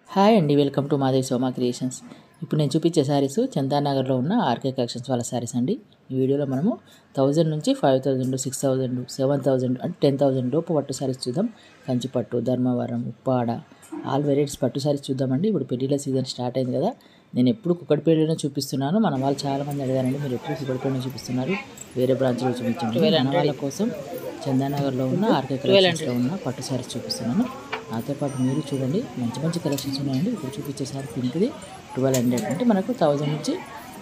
Hi అండి welcome to Madevi Soma creations ఇప్పుడు నేను చూపించే శారీస్ చందానగర్లో ఉన్న ఆర్కే కలెక్షన్స్ వాళ్ళ శారీస్ అండి ఈ వీడియోలో మనము థౌజండ్ నుంచి five thousand six thousand seven thousand అంటే టెన్ థౌజండ్ లోపు పట్టు శారీస్ చూద్దాం కంచి పట్టు ధర్మవరం ఉప్పాడ ఆల్ వెరైటీస్ పట్టు శారీస్ చూద్దామండి ఇప్పుడు పెళ్లిళ్ళ సీజన్ స్టార్ట్ అయింది కదా నేను ఎప్పుడు కుక్కడిపేటలోనే చూపిస్తున్నాను మన వాళ్ళు చాలా మంది అడిగారండి మీరు ఎప్పుడు కుక్కడిపేటలో చూపిస్తున్నారు వేరే బ్రాంచ్లో చూపించండి మన వాళ్ళ కోసం చందానగర్లో ఉన్న ఆర్కే కలెక్షన్స్లో ఉన్న పట్టు శారీస్ చూపిస్తున్నాను నాతో పాటు మీరు చూడండి మంచి మంచి కలెక్షన్స్ ఉన్నాయండి ఇప్పుడు చూపించే సారీ పింక్ది ట్వెల్వ్ హండ్రెడ్ అంటే మనకు థౌజండ్ నుంచి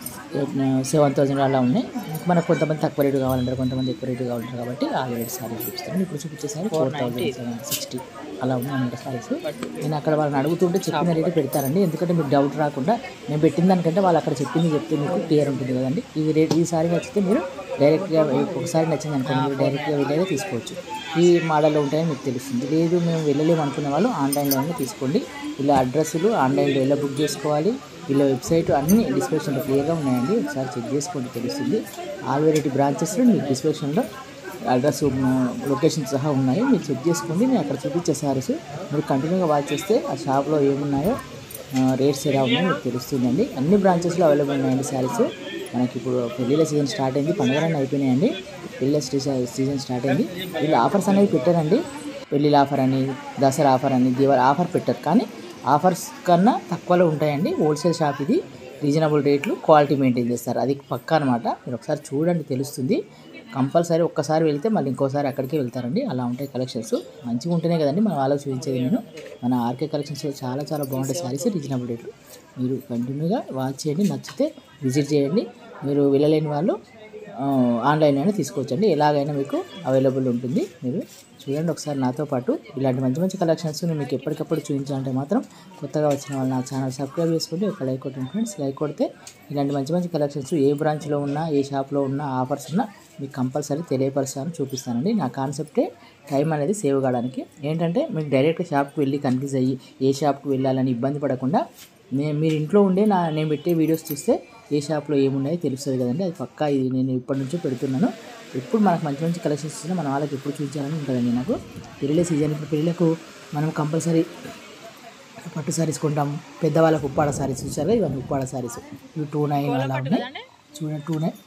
సెవెన్ థౌసండ్ అలా ఉన్నాయి మనకు కొంతమంది తక్కువ రేటు కావాలంటారు కొంతమంది ఎక్కువ రేటు కావాలంటారు కాబట్టి ఆ రేట్ సారీ చూపిస్తాను ఇప్పుడు చూపించే sari four thousand seven sixty అలా ఉన్నాయన్నమాట సారీస్ నేను అక్కడ వాళ్ళని అడుగుతుంటే చెప్పిన రేటు పెడతారండి ఎందుకంటే మీకు డౌట్ రాకుండా నేను పెట్టిన దానికంటే వాళ్ళు అక్కడ చెప్పింది చెప్తే మీకు క్లియర్ ఉంటుంది కదండి ఈ రేట్ ఈ సారీ నచ్చితే మీరు డైరెక్ట్గా ఒకసారి నచ్చింది అనుకోండి మీరు డైరెక్ట్గా వెళ్ళేదే తీసుకోవచ్చు ఈ మోడల్లో ఉంటాయని మీకు తెలుస్తుంది లేదు మేము వెళ్ళలేము అనుకునే వాళ్ళు ఆన్లైన్లోనే తీసుకోండి ఇలా అడ్రస్లు ఆన్లైన్లో ఎలా బుక్ చేసుకోవాలి వీళ్ళ వెబ్సైట్ అన్ని డిస్క్రిప్షన్లో క్లియర్గా ఉన్నాయండి ఒకసారి చెక్ చేసుకోండి తెలుస్తుంది ఆల్ వెరైటీ బ్రాంచెస్లో మీకు డిస్క్రిప్షన్లో అడ్రస్ లొకేషన్ సహా ఉన్నాయి మీరు చెక్ చేసుకోండి నేను అక్కడ చూపించే సారీస్ మీరు కంటిన్యూగా వాచ్ చేస్తే ఆ షాప్లో ఏమున్నాయో రేట్స్ ఎలా ఉన్నాయో మీకు తెలుస్తుందండి అన్ని బ్రాంచెస్లో అవైలబుల్ ఉన్నాయండి శారీస్ మనకి ఇప్పుడు పెళ్ళిళ్ళ సీజన్ స్టార్ట్ అయింది పండుగలన్నీ అయిపోయినాయండి పెళ్ళిళ్ళ సీజన్ స్టార్ట్ అయింది వీళ్ళు ఆఫర్స్ అనేవి పెట్టారండి పెళ్ళిళ్ళ ఆఫర్ అని దసరా ఆఫర్ అని దీవాళి ఆఫర్ పెట్టారు కానీ ఆఫర్స్ కన్నా తక్కువలో ఉంటాయండి హోల్సేల్ షాప్ ఇది రీజనబుల్ రేట్లు క్వాలిటీ మెయింటైన్ చేస్తారు అది పక్కా అనమాట మీరు ఒకసారి చూడండి తెలుస్తుంది కంపల్సరీ ఒక్కసారి వెళ్తే మళ్ళీ ఇంకోసారి అక్కడికే వెళ్తారండి అలా ఉంటాయి కలెక్షన్స్ మంచిగా ఉంటేనే కదండి మన వాళ్ళకి చూపించేది నేను మన ఆర్కే కలెక్షన్స్లో చాలా చాలా బాగుంటాయి సారీస్ రీజనబుల్ రేట్లు మీరు కంటిన్యూగా వాచ్ చేయండి నచ్చితే విజిట్ చేయండి మీరు వెళ్ళలేని వాళ్ళు ఆన్లైన్లోనే తీసుకోవచ్చండి ఎలాగైనా మీకు అవైలబుల్ ఉంటుంది మీరు చూడండి ఒకసారి నాతో పాటు ఇలాంటి మంచి మంచి కలెక్షన్స్ నేను మీకు ఎప్పటికప్పుడు చూపించాలంటే మాత్రం కొత్తగా వచ్చిన వాళ్ళు నా ఛానల్ సబ్స్క్రైబ్ చేసుకోండి ఒక లైక్ కొట్టండి ఫ్రెండ్స్ లైక్ కొడితే ఇలాంటి మంచి మంచి కలెక్షన్స్ ఏ బ్రాంచ్లో ఉన్నా ఏ షాప్లో ఉన్నా ఆఫర్స్ ఉన్నా మీకు కంపల్సరీ తెలియపరుస్తాను చూపిస్తానండి నా కాన్సెప్టే టైం అనేది సేవ్ కావడానికి ఏంటంటే మీకు డైరెక్ట్గా షాప్కి వెళ్ళి కన్ఫ్యూజ్ అయ్యి ఏ షాప్కి వెళ్ళాలని ఇబ్బంది పడకుండా నేను మీరు ఇంట్లో ఉండే నా నేను పెట్టే వీడియోస్ చూస్తే ఏ షాప్లో ఏమున్నాయో తెలుస్తుంది కదండి అది పక్కా ఇది నేను ఇప్పటి నుంచో పెడుతున్నాను ఎప్పుడు మనకు మంచి మంచి కలెక్షన్స్ ఇచ్చినా మన వాళ్ళకి ఎప్పుడు చూపించాలని ఉంటుందండి నాకు పెళ్ళి సీజన్ ఇప్పుడు పెళ్ళిళ్ళకు మనం కంపల్సరీ పట్టు సారీస్ కొంటాం పెద్దవాళ్ళకు ఉప్పాడ సారీస్ చూసారు ఇవన్నీ ఉప్పాడ సారీస్ ఇవి టూ నైన్ అలా ఉన్నాయి చూడండి two nine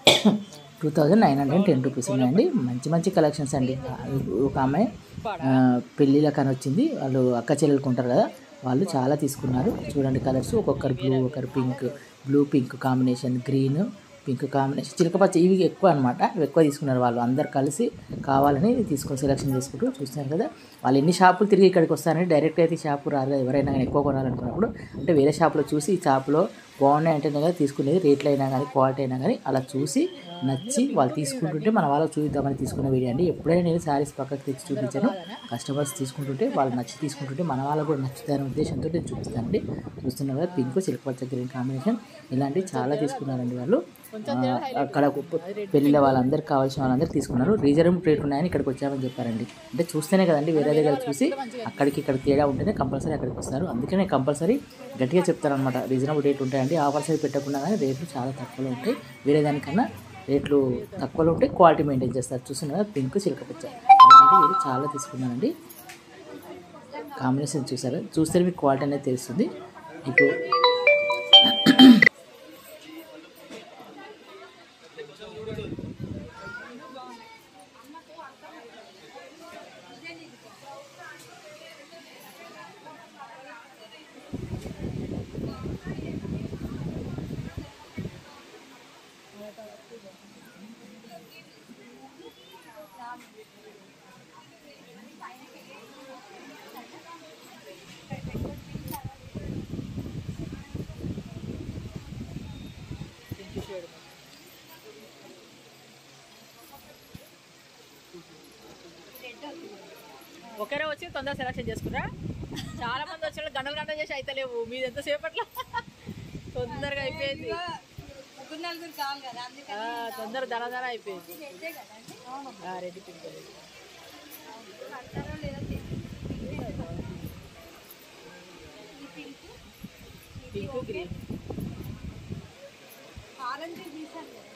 two thousand nine hundred ten rupees ఉన్నాయండి మంచి మంచి కలెక్షన్స్ అండి ఒక అమ్మాయి పెళ్ళిళ్ళకి అని వచ్చింది వాళ్ళు అక్క చెల్లెలు కొంటారు కదా వాళ్ళు చాలా తీసుకున్నారు చూడండి కలర్స్ ఒక్కొక్కరు బ్లూ ఒకరు pink blue pink combination green pink combination చిలకపచ్చ ఇవి ఎక్కువ అనమాట ఇవి ఎక్కువ తీసుకున్నారు వాళ్ళు అందరు కలిసి కావాలని తీసుకొని సెలెక్షన్ చేసుకుంటూ చూస్తున్నారు కదా వాళ్ళు ఎన్ని షాపులు తిరిగి ఇక్కడికి వస్తారని డైరెక్ట్ అయితే షాపు రారు కదా ఎవరైనా కానీ ఎక్కువ కొనాలనుకున్నప్పుడు అంటే వేరే షాప్లో చూసి ఈ షాప్లో బాగున్నాయి అంటేనే కదా తీసుకునేది రేట్లు అయినా కానీ క్వాలిటీ అయినా కానీ అలా చూసి నచ్చి వాళ్ళు తీసుకుంటుంటే మన వాళ్ళకి చూద్దామని తీసుకున్న వీడియో అండి ఎప్పుడైనా నేను శారీస్ పక్కకు తెచ్చి చూపించాను కస్టమర్స్ తీసుకుంటుంటే వాళ్ళు నచ్చి తీసుకుంటుంటే మన వాళ్ళకు కూడా నచ్చుతారనే ఉద్దేశంతో నేను చూపిస్తానండి చూస్తున్నారు కదా పింక్ సిల్క్ గ్రీన్ కాంబినేషన్ ఇలాంటివి చాలా తీసుకున్నారండి వాళ్ళు అక్కడ పెళ్ళిళ్ళ వాళ్ళందరికీ కావాల్సిన వాళ్ళందరూ తీసుకున్నారు రీజనబుల్ రేట్ ఉన్నాయని ఇక్కడికి వచ్చామని చెప్పారండి అంటే చూస్తేనే కదండి వేరే దగ్గర చూసి అక్కడికి ఇక్కడ తేడా ఉంటేనే కంపల్సరీ అక్కడికి వస్తారు అందుకే నేను కంపల్సరీ గట్టిగా చెప్తాను అనమాట రీజనబుల్ రేట్ ఉంటాయండి ఆఫర్స్ అవి పెట్టకుండా కానీ రేట్లు చాలా తక్కువలో ఉంటాయి వేరే దానికన్నా రేట్లు తక్కువలో ఉంటాయి క్వాలిటీ మెయింటైన్ చేస్తారు చూస్తున్నారు పింక్ చిలకపచ్చ ఇలాంటి వీళ్ళు చాలా తీసుకున్నానండి కాంబినేషన్ చూసారు చూస్తే మీకు క్వాలిటీ అనేది తెలుస్తుంది ఇప్పుడు ఒకరే వచ్చి తొందర సెలక్షన్ చేసుకురా చాలా మంది వచ్చిన గంటలు గంటలు చేసి అయితే లేవు మీది ఎంతసేపట్లో తొందరగా అయిపోయింది ముగ్గురు నలుగురు కావాలి కదా అందుకే ఆ, తొందర ధర ధర అయిపోయింది ఆ, రెడ్డి పింక్ కడతారో లేదో తెలియదు. పింక్ గ్రీన్ ఆరెంజ్ తీసాను కదా.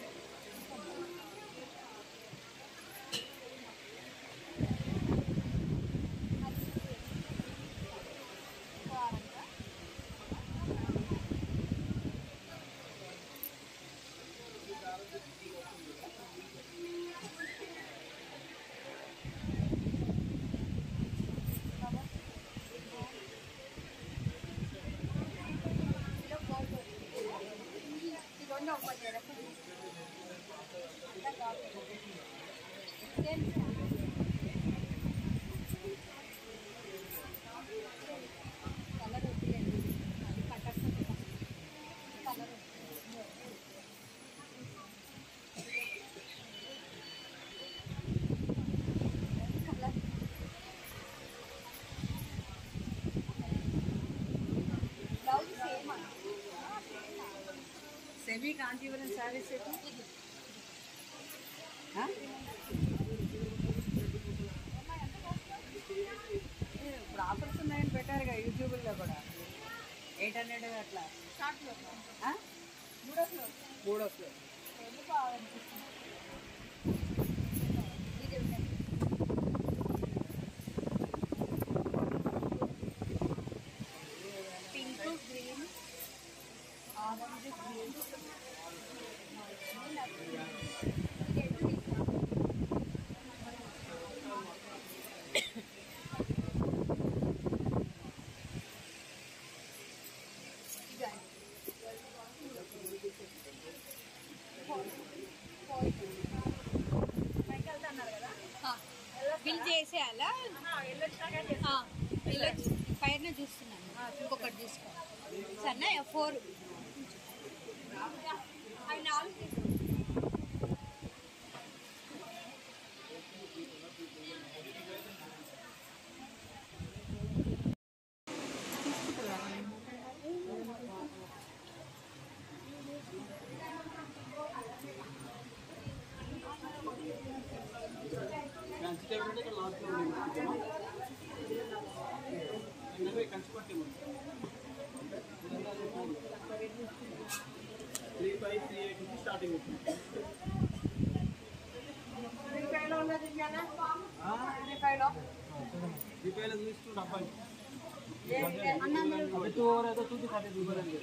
ఓపెన్ చేయరా కలర్ వద్దులేండి పట్టకపోతే colour colour blouse same semi Kanjeevaram saris ఇప్పుడు ఆఫర్స్ ఉన్నాయని పెట్టారుగా యూట్యూబ్లో కూడా ఎయిట్ హండ్రెడ్ అట్లా షార్ట్లో ఆ? మూడో ఫ్లోర్ మూడో ఫ్లోర్ రెండు కావాలనిపిస్తుంది ఇది ఉండండి pink green orange green bill చేసేయాలా వెళ్ళొచ్చు పైన చూస్తున్నాను ఇంకొకటి చూసుకో సరేనా ఫోర్ అవి నాలుగు తీసుకో. త్రీ ఫైవ్ త్రీ ఎయిట్ నుంచి స్టార్టింగ్ అవుతుంది త్రీ ఫైవ్లో చూస్తూ డబ్బా అవి టూ ఓవర్ అయితే చూసి థర్టీ రూపాయలు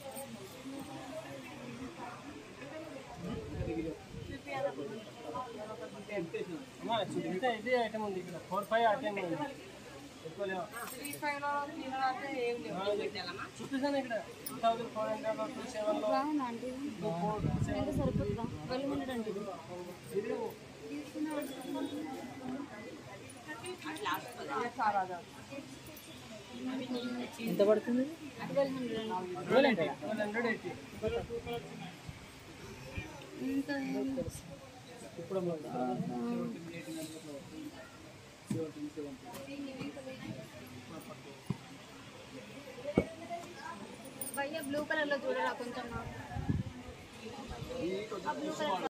ఇదే ఐటమ్ ఉంది ఇక్కడ ఫోర్ ఫైవ్ ఐటమ్ ఉంది ఎక్కువ లేవు త్రీ ఫైవ్లో త్రీ అంటే ఏం లేవు చూపిస్తాను ఇక్కడ two thousand four hundred two సెవెన్లో టూ ఫోర్ సెవెన్ చాలా అదా. ఎంత పడుతుంది ట్వెల్వ్ హండ్రెడ్ ఎయిటీ ఇప్పుడు భయ్య బ్లూ కలర్ లో చూడరా కొంచెం ఈ కొంచెం